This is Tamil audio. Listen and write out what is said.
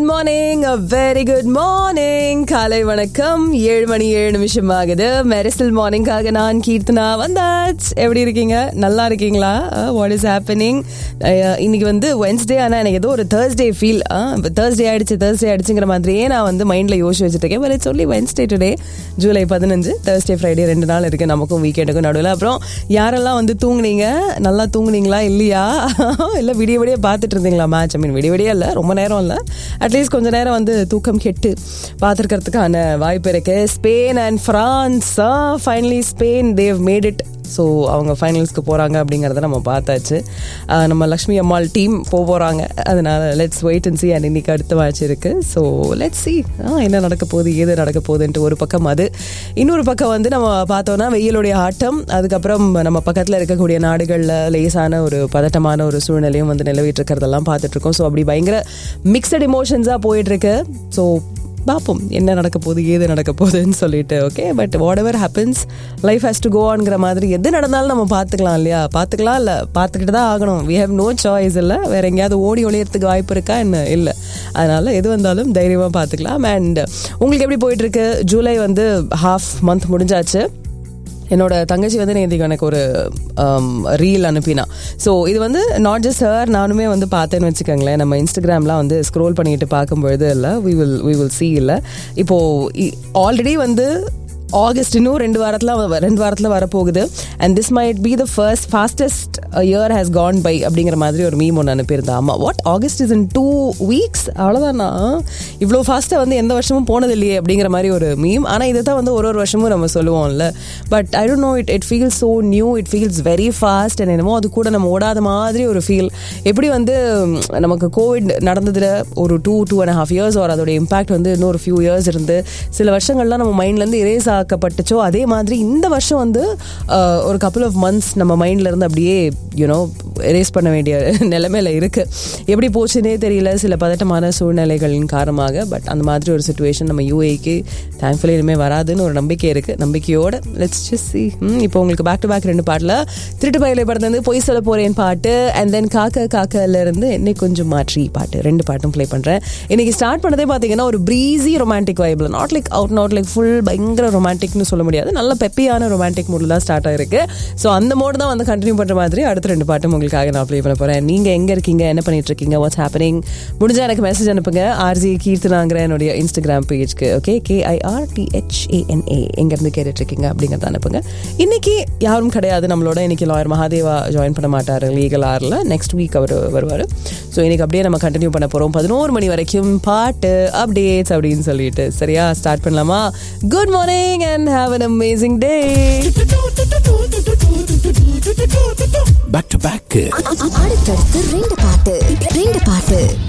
மார்னிங் வெரி குட் மார்னிங் காலை வணக்கம் ஏழு மணி ஏழு நிமிஷம் ஆகுது மெரிசல் மார்னிங்காக நான் கீர்த்தனா வந்தாச் எப்படி இருக்கீங்க நல்லா இருக்கீங்களா வாட் இஸ் ஹேப்பனிங் இன்னைக்கு வந்து வென்ஸ்டே ஆனால் எனக்கு ஏதோ ஒரு தேர்ஸ்டே ஃபீல் தேர்ஸ்டே ஆயிடுச்சு தேர்ஸ்டே ஆயிடுச்சுங்கிற மாதிரியே நான் வந்து மைண்டில் யோசிச்சு வச்சுட்டு இருக்கேன் but it's only Wednesday today July பதினஞ்சு தேர்ஸ்டே ஃப்ரைடே ரெண்டு நாள் இருக்கு நமக்கும் வீக்கெண்டுக்கும் நடுவில் அப்புறம் யாரெல்லாம் வந்து தூங்குனீங்க நல்லா தூங்குனீங்களா இல்லையா இல்லை விடிய விடிய பார்த்துட்டு இருந்தீங்களா மேட்ச் ஐ மீன் விடிய விடிய இல்லை ரொம்ப நேரம் இல்லை அட்லீஸ்ட் கொஞ்ச நேரம் வந்து தூக்கம் கெட்டு பார்த்துருக்கிறதுக்கான வாய்ப்பு இருக்கு Spain and France finally Spain they've made it so அவங்க ஃபைனல்ஸ்க்கு போகிறாங்க அப்படிங்கிறத நம்ம பார்த்தாச்சு ஆஹ் நம்ம லக்ஷ்மி அம்மாள் டீம் போக போகிறாங்க அதனால let's wait and see and இன்னைக்கு அடுத்த மேட்ச் இருக்கு ஸோ லெட்ஸ் சி என்ன நடக்க போகுது ஏது நடக்க போகுதுன்ட்டு ஒரு பக்கம் அது இன்னொரு பக்கம் வந்து நம்ம பார்த்தோம்னா வெயிலுடைய ஆட்டம் அதுக்கப்புறம் நம்ம பக்கத்தில் இருக்கக்கூடிய நாடுகளில் லேசான ஒரு பதட்டமான ஒரு சூழ்நிலையும் வந்து நிலவிட்டு இருக்கிறதெல்லாம் பார்த்துட்டு இருக்கோம் ஸோ அப்படி பயங்கர மிக்சட் இமோஷன்ஸாக போயிட்டு இருக்கு ஸோ பார்ப்போம் என்ன நடக்க போகுது ஏது நடக்க போகுதுன்னு சொல்லிட்டு okay but whatever happens life has to go ஆன்கிற மாதிரி எது நடந்தாலும் நம்ம பார்த்துக்கலாம் இல்லையா பார்த்துக்கலாம் இல்லை பார்த்துக்கிட்டு தான் ஆகணும் வி ஹேவ் நோ சாய்ஸ் இல்லை வேற எங்கேயாவது ஓடி ஒளியறதுக்கு வாய்ப்பு இருக்கா என்ன இல்லை அதனால எது வந்தாலும் தைரியமாக பார்த்துக்கலாம் அண்ட் உங்களுக்கு எப்படி போயிட்டு இருக்கு ஜூலை வந்து ஹாஃப் மந்த் முடிஞ்சாச்சு என்னோட தங்கச்சி வந்து நேற்றுக்கு எனக்கு ஒரு ரீல் அனுப்பினா ஸோ இது வந்து நாட் ஜஸ்ட் ஹர் நானுமே வந்து பார்த்தேன்னு வச்சுக்கோங்களேன் நம்ம இன்ஸ்டாகிராம்லாம் வந்து ஸ்க்ரோல் பண்ணிட்டு பார்க்கும்பொழுது இல்லை we will we will see இல்லை இப்போது ஆல்ரெடி வந்து ஆகஸ்ட் இன்னும் ரெண்டு வாரத்தில் ரெண்டு வாரத்தில் வரப்போகுது and this might be the first fastest year has gone by அப்படிங்கிற மாதிரி ஒரு மீம் ஒன்று அனுப்பியிருந்தா ஆமா what August is in two weeks அவ்வளோதானா இவ்வளோ ஃபாஸ்ட்டாக வந்து எந்த வருஷமும் போனது இல்லையே அப்படிங்கிற மாதிரி ஒரு மீம் ஆனால் இதை தான் வந்து ஒரு ஒரு வருஷமும் நம்ம சொல்லுவோம்ல but I don't know it it feels so new it feels very fast and என்னமோ அது கூட நம்ம ஓடாத மாதிரி ஒரு ஃபீல் எப்படி வந்து நமக்கு கோவிட் நடந்ததில் ஒரு two two and half years ஒரு அதோட இம்பாக்ட் வந்து இன்னொரு ஃபியூ இயர்ஸ் இருந்து சில வருஷங்கள்லாம் நம்ம மைண்ட்லேருந்து இரேஸ் ஆக்கப்பட்டுச்சோ அதே மாதிரி இந்த வருஷம் வந்து ஒரு கப்புள் ஆஃப் மந்த்ஸ் நம்ம மைண்ட்ல இருந்து அப்படியே யூனோ எரேஸ் பண்ண வேண்டிய நிலைமையில இருக்கு எப்படி போச்சுன்னே தெரியல சில பதட்டமான சூழ்நிலைகளின் காரணமாக பட் அந்த மாதிரி ஒரு சுச்சுவேஷன் நம்ம யூஏக்கு தேங்க்ஃபுல்லி இனிமேல் வராதுன்னு ஒரு நம்பிக்கை இருக்கு நம்பிக்கையோட லெட்ஸ் ஜஸ்ட் சி இப்போ உங்களுக்கு பேக் டு பேக் ரெண்டு பாட்டில் திருட்டு பயிலை படத்துலேருந்து பொய் சொல்ல போறேன் பாட்டு அண்ட் தென் காக்க காக்கல இருந்து என்னை கொஞ்சம் மாற்றி பாட்டு ரெண்டு பாட்டும் ப்ளே பண்றேன் இன்னைக்கு ஸ்டார்ட் பண்ணதே பார்த்தீங்கன்னா ஒரு ப்ரீஸி ரொமான்டிக் வைபிள் not like out not like full பயங்கர ரொமான்டிக்னு சொல்ல முடியாது நல்ல பெப்பியான ரொமான்டிக் மூடில் தான் ஸ்டார்ட் ஆயிருக்கு ஸோ அந்த மோடு தான் வந்து கண்டினியூ பண்ணுற மாதிரி அடுத்த ரெண்டு பாட்டும் உங்களுக்காக நான் ப்ளே பண்ண போகிறேன் நீங்கள் எங்கே இருக்கீங்க என்ன பண்ணிட்டு இருக்கீங்க வாட்ஸ் ஹேப்பனிங் முடிஞ்சா எனக்கு மெசேஜ் அனுப்புங்க ஆர்ஜி கீர்த்தனாங்கிற என்னுடைய இன்ஸ்டாகிராம் பேஜ்க்கு ஓகே கேஐஆர் டிஹெச்ஏஎன்ஏ எங்கேருந்து கேட்டுட்டு இருக்கீங்க அப்படிங்கிறத அனுப்புங்க இன்னைக்கு யாரும் கிடையாது நம்மளோட இன்னைக்கு லாயர் மகாதேவா ஜாயின் பண்ண மாட்டார் லீகல் ஆரில் நெக்ஸ்ட் வீக் அவர் வருவார் ஸோ இன்னைக்கு அப்படியே நம்ம கண்டினியூ பண்ண போகிறோம் பதினோரு மணி வரைக்கும் பாட்டு அப்டேட்ஸ் அப்படின்னு சொல்லிட்டு சரியா ஸ்டார்ட் பண்ணலாமா good morning and have an amazing day back to back அடுத்தடுத்து ரெண்டு பாட்டு ரெண்டு பாட்டு